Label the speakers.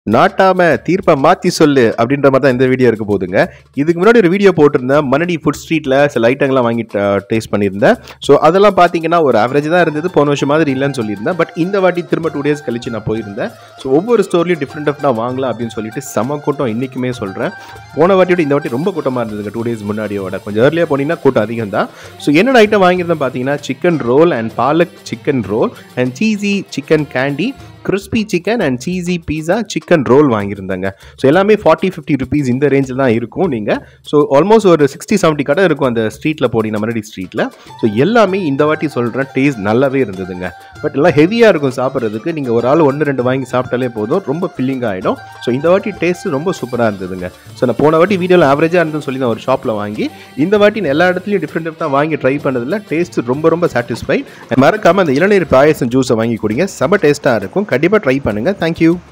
Speaker 1: நாட்டாம தீர்ப்பை மாத்தி சொல்லு அப்படின்ற மாதிரி தான் இந்த வீடியோ இருக்க போகுதுங்க இதுக்கு முன்னாடி ஒரு வீடியோ போட்டிருந்தேன் மணடி ஃபுட் ஸ்ட்ரீட்ல சில ஐட்டங்கள்லாம் வாங்கி டேஸ்ட் பண்ணியிருந்தேன் ஸோ அதெல்லாம் பார்த்தீங்கன்னா ஒரு ஆவரேஜ் தான் இருந்தது போன வருஷம் மாதிரி இல்லைன்னு சொல்லியிருந்தேன் பட் இந்த வாட்டி திரும்ப டூ டேஸ் கழிச்சு நான் போயிருந்தேன் ஸோ ஒவ்வொரு ஸ்டோர்லையும் டிஃப்ரெண்ட் டிஃப்ரெண்டாக வாங்கலாம் அப்படின்னு சொல்லிட்டு செம கூட்டம் இன்றைக்குமே சொல்கிறேன் போன வாட்டியோட இந்த வாட்டி ரொம்ப கூட்டமாக இருந்ததுங்க டூ டேஸ் முன்னாடியோட கொஞ்சம் ஏர்லியாக போனீங்கன்னா கூட்டம் அதிகம் தான் ஸோ என்னென்ன ஐட்டம் வாங்கியிருந்தேன் பார்த்தீங்கன்னா chicken roll and palak chicken roll and cheesy chicken candy crispy chicken and cheesy pizza chicken roll வாங்கியிருந்தாங்க ஸோ எல்லாமே ஃபார்ட்டி ஃபிஃப்டி ருபீஸ் இந்த ரேஞ்சில் தான் இருக்கும் நீங்கள் ஸோ ஆல்மோஸ்ட் ஒரு சிக்ஸ்டி செவன்ட்டி கடை இருக்கும் அந்த ஸ்ட்ரீட்டில் போனீங்க மறுபடி ஸ்ட்ரீட்டில் ஸோ எல்லாமே இந்த வாட்டி சொல்கிறேன் டேஸ்ட் நல்லாவே இருந்ததுங்க பட் எல்லாம் ஹெவியாக இருக்கும் சாப்பிட்றதுக்கு நீங்கள் ஒரு ஆள் ஒன்று ரெண்டு வாங்கி சாப்பிட்டாலே போதும் ரொம்ப ஃபில்லிங்காக ஆகிடும் ஸோ இந்த வாட்டி டேஸ்ட் ரொம்ப சூப்பராக இருந்ததுங்க ஸோ நான் போன வாட்டி வீடியோவில் ஆவரேஜாக இருந்ததுன்னு சொல்லி நான் ஒரு ஷாப்பில் வாங்கி இந்த வாட்டி நான் எல்லா இடத்துலையும் டிஃப்ரெண்ட் டிஃப்ரெண்டாக வாங்கி ட்ரை பண்ணதில் டேஸ்ட் ரொம்ப ரொம்ப சாட்டிஸ்ஃபை மறக்காமல் அந்த இளநீர் பாயசம் ஜூஸை வாங்கி குடிங்க செம டேஸ்ட்டாக இருக்கும் கண்டிப்பாக ட்ரை பண்ணுங்கள் தேங்க்யூ